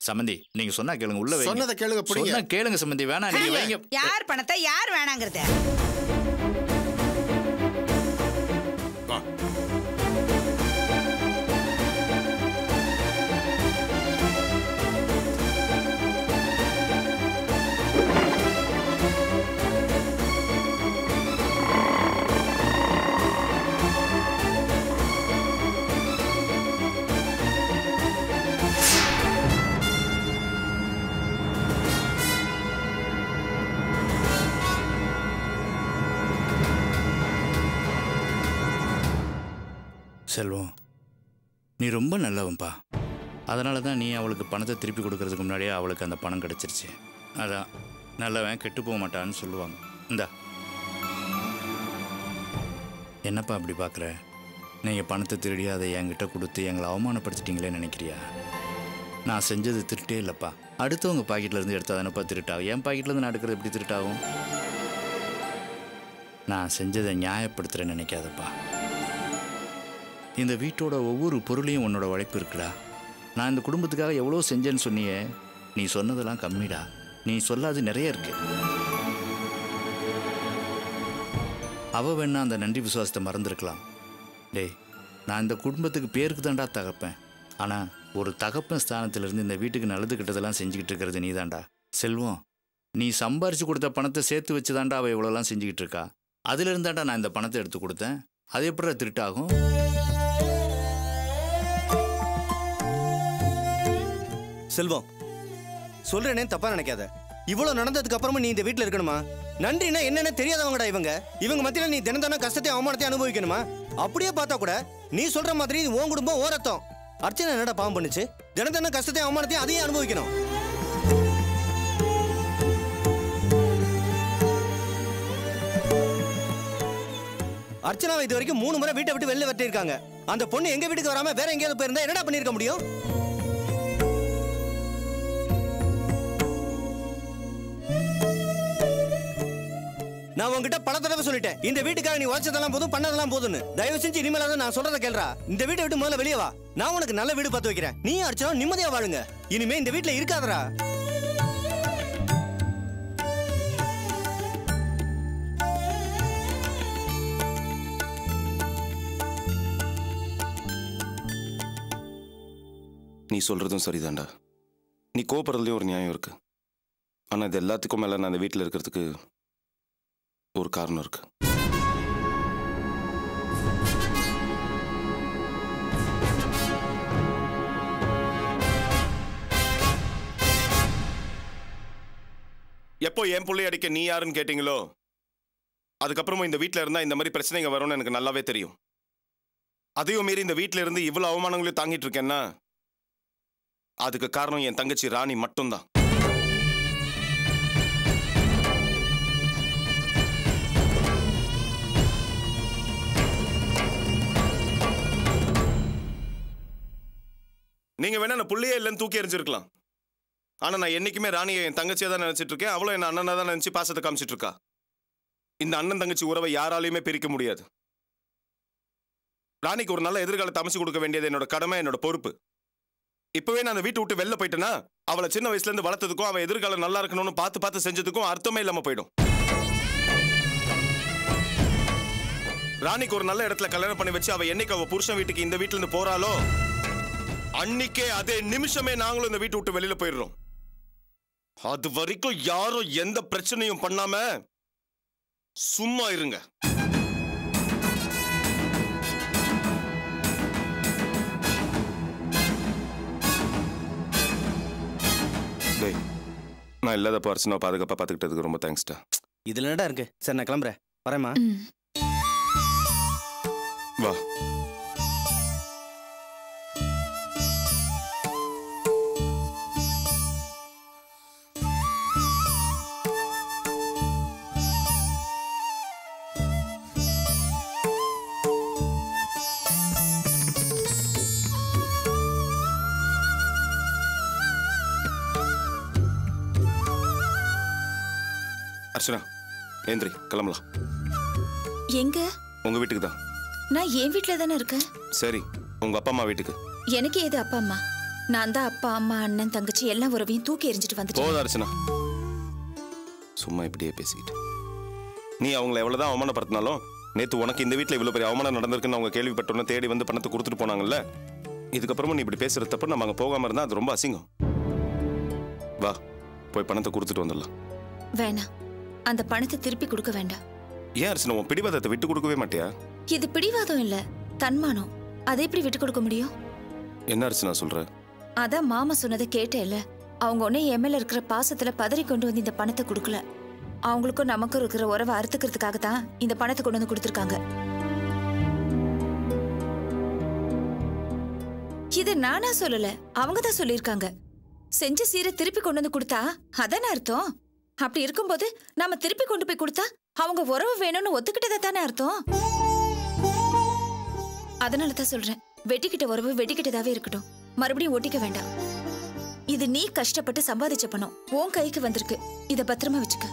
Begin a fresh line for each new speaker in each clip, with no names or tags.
சம்மந்தி நீங்க சொன்னா கேளுங்க உள்ள வைங்க
சொன்னதை கேளுங்க, பிடிங்க.
சொன்னா கேளுங்க சம்மந்தி வேணாம் நீங்க வைங்க
யார் பணத்தை யார் வேணாங்கிறது
வா.
செல்வம் நீ ரொம்ப நல்லவன்பா அதனால தான் நீ அவளுக்கு பணத்தை திருப்பி கொடுக்கறதுக்கு முன்னாடியே அவளுக்கு அந்த பணம் கிடைச்சிருச்சு அதான் நல்லவன் கெட்டு போக மாட்டான்னு சொல்லுவாங்க இந்தா என்னப்பா அப்படி பார்க்குற நீங்கள் பணத்தை திருடி அதை என்கிட்ட கொடுத்து எங்களை அவமானப்படுத்திட்டீங்களே நினைக்கிறியா நான் செஞ்சது திருட்டே இல்லைப்பா அடுத்தவங்க பாக்கெட்ல இருந்து எடுத்தா தானப்பா திருட்டாகும் என் பாக்கெட்ல இருந்து நான் எடுக்கிறது எப்படி திருட்டாகும் நான் செஞ்சதை நியாயப்படுத்துகிறேன்னு நினைக்காதப்பா இந்த வீட்டோட ஒவ்வொரு பொருளையும் உன்னோட உழைப்பு இருக்குடா நான் இந்த குடும்பத்துக்காக எவ்வளோ செஞ்சேன்னு சொன்னியே நீ சொன்னதெல்லாம் கம்மிடா நீ சொல்லாது நிறைய இருக்கு அவ வேணா அந்த நன்றி விசுவாசத்தை மறந்துருக்கலாம் டேய் நான் இந்த குடும்பத்துக்கு பேருக்கு தான்டா தகப்பேன் ஆனால் ஒரு தகப்பன் ஸ்தானத்திலிருந்து இந்த வீட்டுக்கு நல்லது கெட்டதெல்லாம் செஞ்சுக்கிட்டு இருக்கிறது நீ தான்டா செல்வம் நீ சம்பாரிச்சு கொடுத்த பணத்தை சேர்த்து வச்சு தான்டா அவள் இவ்வளோலாம் செஞ்சுக்கிட்டு இருக்கா அதுல இருந்தாண்டா நான் இந்த பணத்தை எடுத்து கொடுத்தேன் அது எப்படி திருட்டாகும்
செல்வம் சொல்றேனே தப்பா நினைக்காத இவ்வளவு நடந்ததுக்கு அப்புறமா நீ இந்த வீட்ல இருக்கணுமா நன்றினா என்னன்னு தெரியாதவங்கடா இவங்க இவங்க மத்தியில நீ தினம் தினம் கஷ்டத்தையும் அவமானத்தையும் அனுபவிக்கணுமா அப்படியே பார்த்தா கூட நீ சொல்ற மாதிரி இது உன் குடும்பம் ஓரத்தம் அர்ச்சனை என்னடா பாவம் பண்ணுச்சு தினம் தினம் கஷ்டத்தையும் அவமானத்தையும் அதையும் அனுபவிக்கணும் அர்ச்சனாவை இது வரைக்கும் மூணு முறை வீட்டை விட்டு வெளில வெட்டியிருக்காங்க அந்த பொண்ணு எங்க வீட்டுக்கு வராம வேற எங்கேயாவது போயிருந்தா என்னடா பண்ணிருக்க முடியும் நான் உன்கிட்ட பல தடவை சொல்லிட்டேன் இந்த வீட்டுக்காக நீ உழைச்சதெல்லாம் போதும் பண்ணதெல்லாம் போதும்னு தயவு செஞ்சு இனிமேலாவது நான் சொல்றத கேள்றா இந்த வீட்டை விட்டு முதல்ல வெளியே வா நான் உனக்கு நல்ல வீடு பார்த்து வைக்கிறேன் நீ அடிச்சா நிம்மதியா வாழுங்க இனிமே இந்த வீட்டுல இருக்காதடா
நீ சொல்றதும் சரிதான்டா நீ கோபப்படுறதுலயும் ஒரு நியாயம் இருக்கு ஆனா இது எல்லாத்துக்கும் மேல நான் அந்த வீட்டில் இருக்கிறதுக்கு ஒரு காரணம் இருக்கு எப்போ என் புள்ளை அடிக்க நீ யாருன்னு கேட்டீங்களோ அதுக்கப்புறமா இந்த வீட்டில் இருந்தா இந்த மாதிரி பிரச்சனைங்க வரும்னு எனக்கு நல்லாவே தெரியும் அதையும் மீறி இந்த வீட்டில் இருந்து இவ்வளவு அவமானங்களையும் தாங்கிட்டு இருக்கேன்னா அதுக்கு காரணம் என் தங்கச்சி ராணி மட்டும்தான் நீங்க வேணா நான் புள்ளையே இல்லைன்னு தூக்கி எறிஞ்சிருக்கலாம் ஆனா நான் என்னைக்குமே ராணியை என் தங்கச்சியா தான் நினைச்சிட்டு இருக்கேன் அவளும் என் அண்ணனா தான் நினைச்சு பாசத்தை காமிச்சிட்டு இருக்கா இந்த அண்ணன் தங்கச்சி உறவை யாராலையுமே பிரிக்க முடியாது ராணிக்கு ஒரு நல்ல எதிர்காலத்தை அமைச்சு கொடுக்க வேண்டியது என்னோட கடமை என்னோட பொறுப்பு இப்பவே நான் அந்த வீட்டை விட்டு வெளில போயிட்டேன்னா அவளை சின்ன வயசுல இருந்து வளர்த்ததுக்கும் அவ எதிர்காலம் நல்லா இருக்கணும்னு பார்த்து பார்த்து செஞ்சதுக்கும் அர்த்தமே இல்லாம போயிடும் ராணிக்கு ஒரு நல்ல இடத்துல கல்யாணம் பண்ணி வச்சு அவ என்னைக்கு அவ புருஷன் வீட்டுக்கு இந்த வீட்டுல இருந்து போறாளோ அன்னைக்கே அதே நிமிஷமே நாங்களும் இந்த வீட்டை விட்டு வெளியில போயிடுறோம் அது வரைக்கும் யாரும் எந்த பிரச்சனையும் பண்ணாம சும்மா இருங்க டேய் நான் இல்லாதப்ப அர்ச்சனா பாதுகாப்பா பார்த்துக்கிட்டதுக்கு ரொம்ப தேங்க்ஸ்டா
இதுல என்னடா இருக்கு சரி நான் கிளம்புறேன் வரேம்மா
வா அர்ச்சனா ஏந்திரி கிளம்பலாம்
எங்க
உங்க வீட்டுக்கு தான்
நான் என் வீட்ல தானே இருக்கேன்
சரி உங்க அப்பா அம்மா வீட்டுக்கு
எனக்கு ஏது அப்பா அம்மா நான் தான் அப்பா அம்மா அண்ணன் தங்கச்சி எல்லா உறவையும் தூக்கி எறிஞ்சிட்டு வந்துட்டேன்
போதா அர்ச்சனா சும்மா இப்படியே பேசிக்கிட்டு நீ அவங்கள எவ்வளவுதான் அவமானப்படுத்தினாலும் நேத்து உனக்கு இந்த வீட்ல இவ்வளவு பெரிய அவமானம் நடந்திருக்குன்னு அவங்க கேள்விப்பட்டோன்னு தேடி வந்து பணத்தை கொடுத்துட்டு போனாங்கல்ல இதுக்கப்புறமா நீ இப்படி பேசுற தப்பு நம்ம அங்க போகாம இருந்தா அது ரொம்ப அசிங்கம் வா போய் பணத்தை கொடுத்துட்டு வந்துடலாம்
வேணாம் அந்த பணத்தை திருப்பி கொடுக்க வேண்டாம்
ஏன் அர்ச்சனா உன் பிடிவாதத்தை விட்டு கொடுக்கவே மாட்டியா
இது பிடிவாதம் இல்ல தன்மானம் அதை எப்படி விட்டு கொடுக்க முடியும்
என்ன அர்ச்சனா சொல்ற
அதான் மாமா சொன்னதை கேட்டேல்ல அவங்க ஒன்னே எம்எல்ஏ இருக்கிற பாசத்துல பதறி கொண்டு வந்து இந்த பணத்தை கொடுக்கல அவங்களுக்கும் நமக்கும் இருக்கிற உறவை அறுத்துக்கிறதுக்காக தான் இந்த பணத்தை கொண்டு வந்து கொடுத்துருக்காங்க இது நானா சொல்லல அவங்க தான் சொல்லியிருக்காங்க செஞ்ச சீரை திருப்பி கொண்டு வந்து கொடுத்தா அதானே அர்த்தம் அப்படி இருக்கும்போது நாம திருப்பி கொண்டு போய் கொடுத்தா அவங்க உறவு வேணும்னு ஒத்துக்கிட்டதா தானே அர்த்தம் அதனால தான் சொல்றேன் வெட்டிக்கிட்ட உறவு வெட்டிக்கிட்டதாவே இருக்கட்டும் மறுபடியும் ஒட்டிக்க வேண்டாம் இது நீ கஷ்டப்பட்டு சம்பாதிச்ச பணம் உன் கைக்கு வந்திருக்கு இத பத்திரமா வச்சுக்க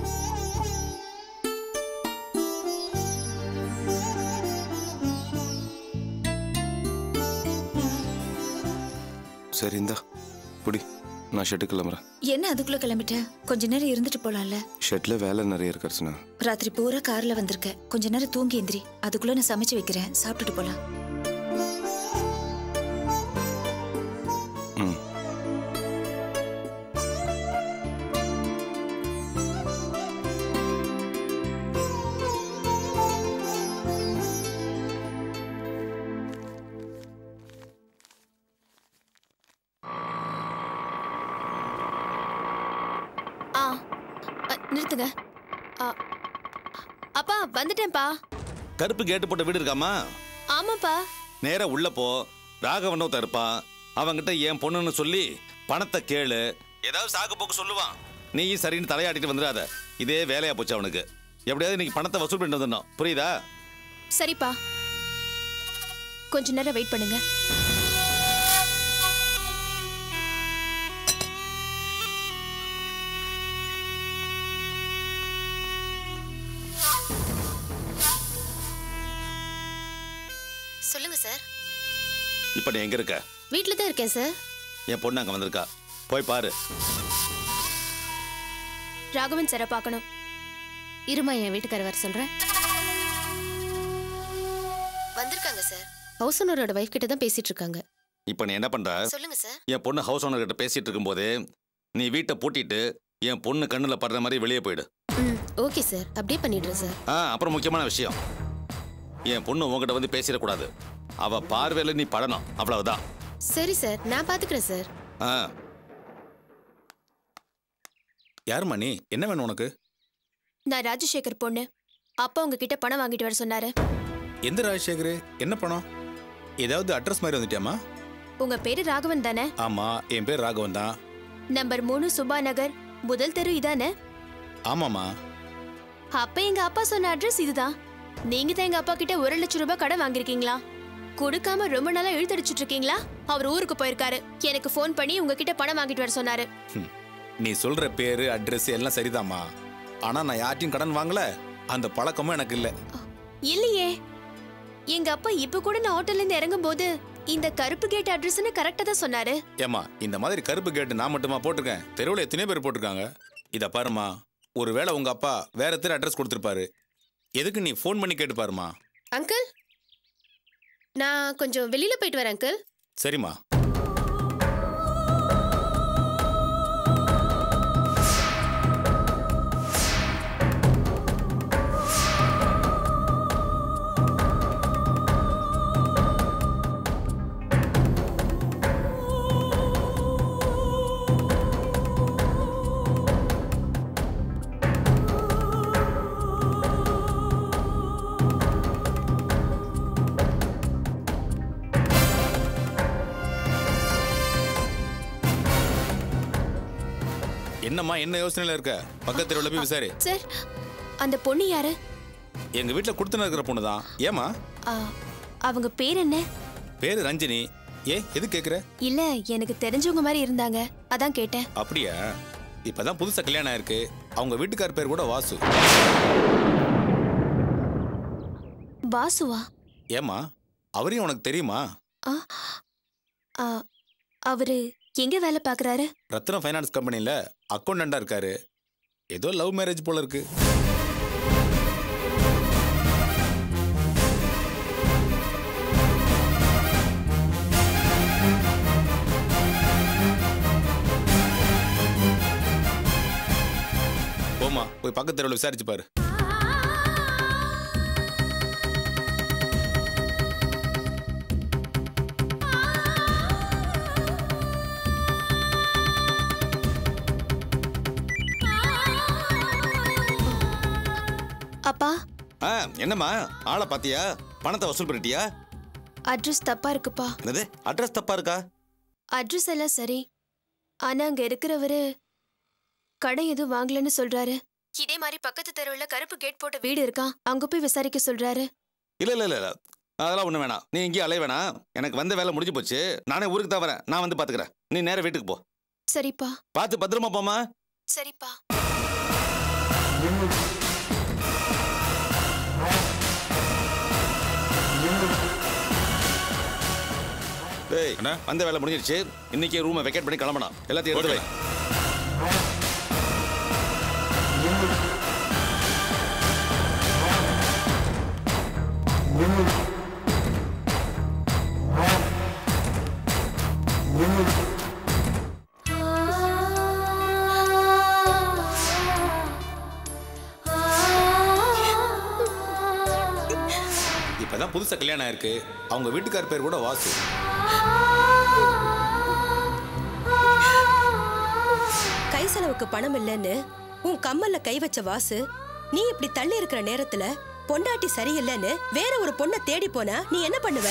சரி இந்தா புடி நான் ஷெட்டுக்கு கிளம்புறேன்
என்ன அதுக்குள்ள கிளம்பிட்ட கொஞ்ச நேரம் இருந்துட்டு போலாம்ல
ஷெட்ல வேலை நிறைய இருக்கு அர்ச்சனா
ராத்திரி பூரா கார்ல வந்திருக்க கொஞ்ச நேரம் தூங்கி எந்திரி அதுக்குள்ள நான் சமைச்சு வைக்கிறேன் சாப்பிட்டுட்டு போலாம்
ம்
ஆ அ, நிறுத்துங்க ஆ, அப்பா வந்துட்டேன்ப்பா
கருப்பு கேட்டு போட்ட வீடு இருக்காமா
ஆமாப்பா
நேரா உள்ள போ ராகவன் ஒருத்தன் இருப்பான் அவன்கிட்ட என் பொண்ணுன்னு சொல்லி பணத்தை கேளு ஏதாவது சாக்கு போக்கு சொல்லுவான் நீ சரின்னு தலையாட்டிட்டு வந்துடாத இதே வேலையா போச்சு அவனுக்கு எப்படியாவது இன்னைக்கு பணத்தை வசூல் பண்ணிட்டு வந்துடணும் புரியுதா
சரிப்பா கொஞ்ச நேரம் வெயிட் பண்ணுங்க சொல்லுங்க சார்
இப்ப நீ எங்க இருக்க
வீட்டில் தான் இருக்கேன் சார்
என் பொண்ணு அங்க வந்திருக்கா போய் பாரு
ராகவன் சாரை பார்க்கணும் இருமா என் வீட்டுக்கார வர சொல்றேன் வந்திருக்காங்க சார் ஹவுஸ் ஓனரோட வைஃப் கிட்ட தான் பேசிட்டு இருக்காங்க
இப்ப நீ என்ன பண்ற
சொல்லுங்க சார்
என் பொண்ணு ஹவுஸ் ஓனர் கிட்ட பேசிட்டு இருக்கும்போதே நீ வீட்டை பூட்டிட்டு என் பொண்ணு கண்ணுல படுற மாதிரி வெளியே போயிடு
ம் ஓகே சார் அப்படியே பண்ணிடுறேன் சார்
ஆ அப்புறம் முக்கியமான விஷயம் என் பொண்ணு உன்கிட்ட வந்து பேசிடக்கூடாது அவ பார்வையில நீ படணும் அவ்வளவுதான்
சரி சார் நான் பாத்துக்கிறேன் சார்
ஆ
யாரும்மா நீ என்ன வேணும் உனக்கு
நான் ராஜசேகர் பொண்ணு அப்பா உங்ககிட்ட பணம் வாங்கிட்டு வர சொன்னாரு
எந்த ராஜசேகர் என்ன பணம் ஏதாவது அட்ரஸ் மாதிரி வந்துட்டியாமா
உங்க பேரு ராகவன் தானே
ஆமா என் பேர் ராகவன் தான்
நம்பர் மூணு சுபா நகர் முதல் தெரு இதானே
ஆமாம்மா
அப்ப எங்க அப்பா சொன்ன அட்ரஸ் இதுதான் நீங்க தான் எங்க அப்பா கிட்ட ஒரு லட்சம் ரூபாய் கடன் வாங்கிருக்கீங்களா கொடுக்காம ரொம்ப நாளா இழுத்தடிச்சிட்டு இருக்கீங்களா அவர் ஊருக்கு போயிருக்காரு எனக்கு ஃபோன் பண்ணி உங்ககிட்ட பணம் வாங்கிட்டு வர சொன்னாரு
ஹம். நீ சொல்ற பேரு அட்ரஸ் எல்லாம் சரிதாம்மா ஆனா நான் யார்ட்டையும் கடன் வாங்கல அந்த பழக்கமும் எனக்கு இல்லை
இல்லையே எங்க அப்பா இப்ப கூட நான் ஆட்டோல இருந்து இறங்கும் போது இந்த கருப்பு கேட் அட்ரஸ்னு கரெக்டா தான் சொன்னாரு
ஏம்மா இந்த மாதிரி கருப்பு கேட்டு நான் மட்டுமா போட்டிருக்கேன் தெருவில் எத்தனை பேர் போட்டிருக்காங்க இதை பாருமா ஒருவேளை உங்க அப்பா வேற தெரு அட்ரஸ் கொடுத்துருப்பாரு எதுக்கு நீ ஃபோன் பண்ணி கேட்டு பாருமா
அங்கிள் நான் கொஞ்சம் வெளியில போயிட்டு வரேன் அங்கிள்
சரிம்மா என்னம்மா என்ன யோசனையில இருக்க பக்கத்து தெருவில் போய் விசாரி
சார் அந்த பொண்ணு யாரு
எங்க வீட்டில் கொடுத்துன இருக்கிற பொண்ணு தான் ஏமா
ஆ, அவங்க பேர் என்ன
பேரு ரஞ்சினி ஏ எது கேக்குற
இல்ல எனக்கு தெரிஞ்சவங்க மாதிரி இருந்தாங்க அதான் கேட்டேன்
அப்படியா இப்பதான் புதுசா கல்யாணம் ஆயிருக்கு அவங்க வீட்டுக்கார் பேர் கூட வாசு
வாசுவா
ஏமா அவரையும் உனக்கு தெரியுமா
ஆ, ஆ, அவரு எங்க வேலை பாக்குறாரு
ரத்னம் ஃபைனான்ஸ் கம்பெனியில் அக்கௌண்டண்டா இருக்காரு ஏதோ லவ் மேரேஜ் போல இருக்கு போமா போய் பக்கத்து தெருவில் விசாரிச்சு பாரு
அப்பா
ஆ என்னம்மா ஆளை பாத்தியா பணத்தை வசூல் பண்ணிட்டியா
அட்ரஸ் தப்பா இருக்குப்பா
என்னது அட்ரஸ் தப்பா இருக்கா
அட்ரஸ் எல்லாம் சரி ஆனா அங்க இருக்கிறவரு கடை எதுவும் வாங்கலன்னு சொல்றாரு இதே மாதிரி பக்கத்து தெருவுல கருப்பு கேட் போட்ட வீடு இருக்கான் அங்க போய் விசாரிக்க சொல்றாரு
இல்ல இல்ல இல்ல இல்ல அதெல்லாம் ஒண்ணு வேணாம் நீ இங்கேயும் அலைய வேணாம் எனக்கு வந்த வேலை முடிஞ்சு போச்சு நானே ஊருக்கு தான் வரேன் நான் வந்து பாத்துக்கிறேன் நீ நேரா வீட்டுக்கு போ
சரிப்பா
பார்த்து பத்திரமா போமா
சரிப்பா
டேய்
அண்ணா.
வந்த வேலை முடிஞ்சிருச்சு இன்னைக்கு ரூமை வெக்கேட் பண்ணி கிளம்பணும் எல்லாத்தையும் எடுத்து வை
இப்பதான் புதுசா கல்யாணம் ஆயிருக்கு அவங்க வீட்டுக்கார் பேர் கூட வாசு
கை செலவுக்கு பணம் இல்லைன்னு உன் கம்மல்ல கை வச்ச வாசு நீ இப்படி தள்ளி இருக்கிற நேரத்துல பொண்டாட்டி சரியில்லைன்னு வேற ஒரு பொண்ணை தேடி போனா நீ என்ன பண்ணுவ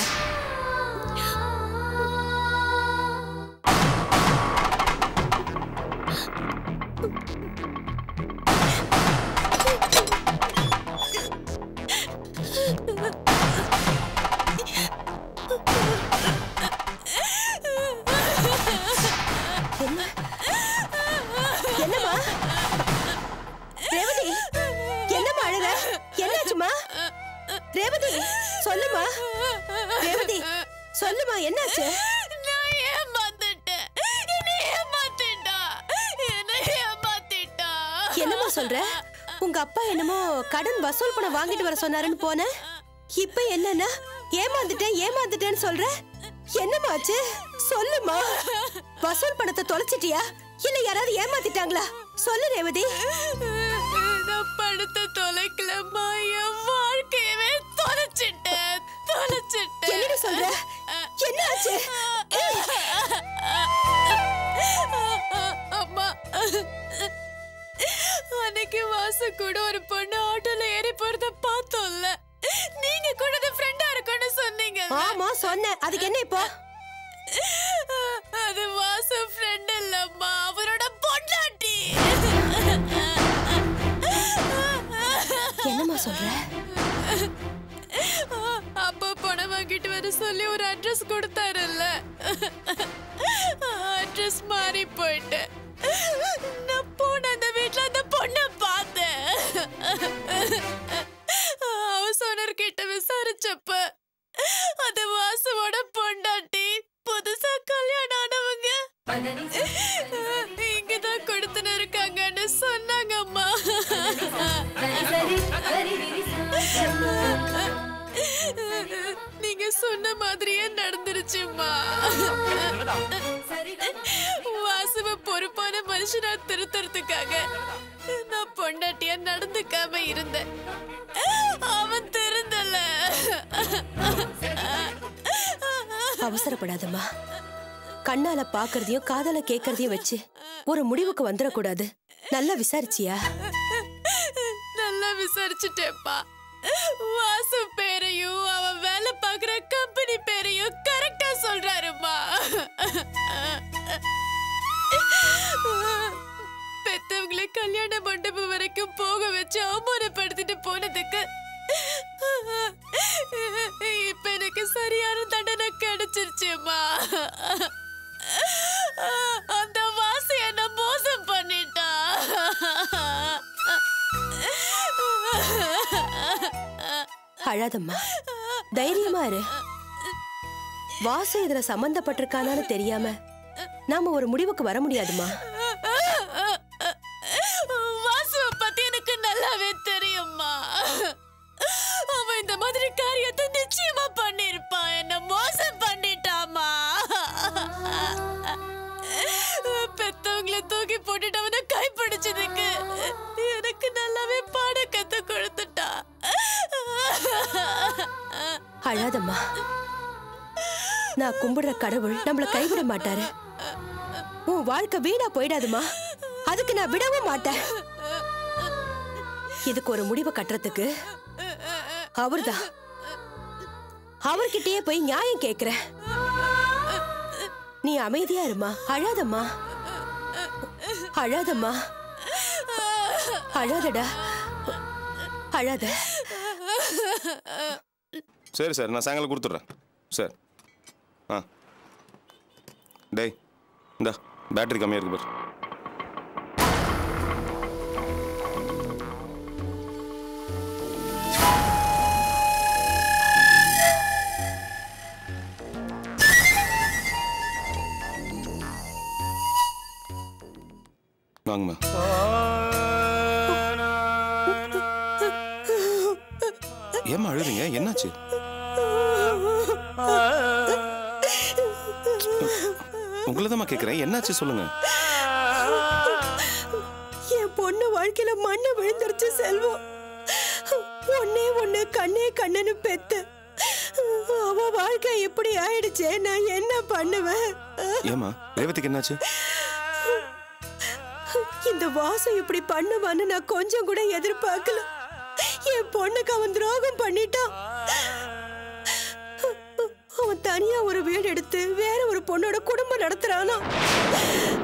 என்னம்மா ரேவதி என்னம்மா அழுற என்னாச்சுமா ரேவதி சொல்லுமா ரேவதி சொல்லுமா என்னாச்சு
நான் ஏமாந்துட்டேன் என்னை ஏமாத்திட்டா என்னை ஏமாத்திட்டா
என்னம்மா சொல்ற உங்க அப்பா என்னமோ கடன் வசூல் பணம் வாங்கிட்டு வர சொன்னாருன்னு போன இப்ப என்னன்னா ஏமாந்துட்டேன் ஏமாந்துட்டேன்னு சொல்ற என்னம்மா ஆச்சு சொல்லுமா வசூல் பணத்தை தொலைச்சிட்டியா இல்ல யாராவது ஏமாத்திட்டாங்களா சொல்லு ரேவதி
நான் பணத்தை தொலைக்கலம்மா என் வாழ்க்கையவே தொலைச்சிட்டேன் தொலைச்சிட்டேன்
என்னடி சொல்ற என்ன ஆச்சு
அம்மா அன்னைக்கு வாசு கூட ஒரு பொண்ணு ஆட்டோல ஏறி போறத பார்த்தோம்ல நீங்க கூட அந்த ஃப்ரெண்டா இருக்கும்னு சொன்னீங்க
ஆமா சொன்னேன் அதுக்கு என்ன இப்போ
அது வாசு ஃப்ரெண்ட் இல்லம்மா அவரோட பொண்டாட்டி
என்னம்மா சொல்ற
அப்பா பணம் வாங்கிட்டு வர சொல்லி ஒரு அட்ரஸ் கொடுத்தாருல்ல அட்ரஸ் மாறி போயிட்டு நான் போன அந்த வீட்ல அந்த பொண்ணை பார்த்தேன் ஹவுஸ் ஓனர் கிட்ட விசாரிச்சப்ப அது வாசுவோட பொண்டாட்டி புதுசா கல்யாணம் ஆனவங்க இங்கதான் கொடுத்துன்னு இருக்காங்கன்னு சொன்னாங்க அம்மா நீங்க சொன்ன மாதிரியே நடந்துருச்சுமா வாசுவ பொறுப்பான மனுஷனா திருத்தறதுக்காக நான் பொண்டாட்டியா நடந்துக்காம இருந்தேன் அவன் திருந்தல
அவசரப்படாதம்மா கண்ணால பாக்குறதையும் காதால கேக்குறதையும் வச்சு ஒரு முடிவுக்கு வந்துடக்கூடாது நல்லா விசாரிச்சியா
நல்லா விசாரிச்சுட்டேப்பா வாசு பேரையும் அவன் வேலை பார்க்குற கம்பெனி பேரையும் கரெக்டா சொல்றாருமா பெத்தவங்களை கல்யாண மண்டபம் வரைக்கும் போக வச்சு அவமானப்படுத்திட்டு போனதுக்கு இப்ப எனக்கு சரியான தண்டனை கிடைச்சிருச்சுமா அந்த வாசு என்ன மோசம் பண்ணிட்டா
அழாதம்மா தைரியமா இரு வாசு இதுல சம்பந்தப்பட்டிருக்கானான்னு தெரியாம நாம ஒரு முடிவுக்கு வர முடியாதுமா
வாசுவ பத்தி எனக்கு நல்லாவே தெரியும்மா அவன் இந்த மாதிரி காரியத்தை நிச்சயமா பண்ணிருப்பான் என்ன மோசம் பண்ணிட்டாமா பெத்தவங்களை தூக்கி போட்டுட்டு அவனை கைப்பிடிச்சதுக்கு எனக்கு நல்லாவே பாட கத்து கொடுத்துட்டா
அழாதம்மா நான் கும்பிடுற கடவுள் நம்மள கைவிட மாட்டாரு உன் வாழ்க்கை வீணா போயிடாதுமா அதுக்கு நான் விடவும் மாட்டேன் இதுக்கு ஒரு முடிவை கட்டுறதுக்கு அவர்தான் அவர்கிட்டயே போய் நியாயம் கேக்குறேன் நீ அமைதியா இருமா அழாதம்மா அழாதம்மா அழாதடா அழாத
சரி சார் நான் சாயங்காலம் கொடுத்துட்றேன் சார் ஆ டேய் இந்தா பேட்டரி கம்மியாக இருக்கு பாரு வாங்கம்மா ஏம்மா அழுறீங்க என்னாச்சு உங்களை தான் கேட்குறேன் என்னாச்சு சொல்லுங்க
என் பொண்ணு வாழ்க்கையில மண்ணு விழுந்துருச்சு செல்வம் ஒன்னே ஒண்ணு கண்ணே கண்ணுன்னு பெத்து அவ வாழ்க்கை இப்படி ஆயிடுச்சே நான் என்ன பண்ணுவேன்
ஏம்மா ரேவதிக்கு என்னாச்சு
இந்த வாசம் இப்படி பண்ணுவான்னு நான் கொஞ்சம் கூட எதிர்பார்க்கல என் பொண்ணுக்கு அவன் துரோகம் பண்ணிட்டான் அவன் தனியா ஒரு வீடு எடுத்து வேற ஒரு பொண்ணோட குடும்பம் நடத்துறானா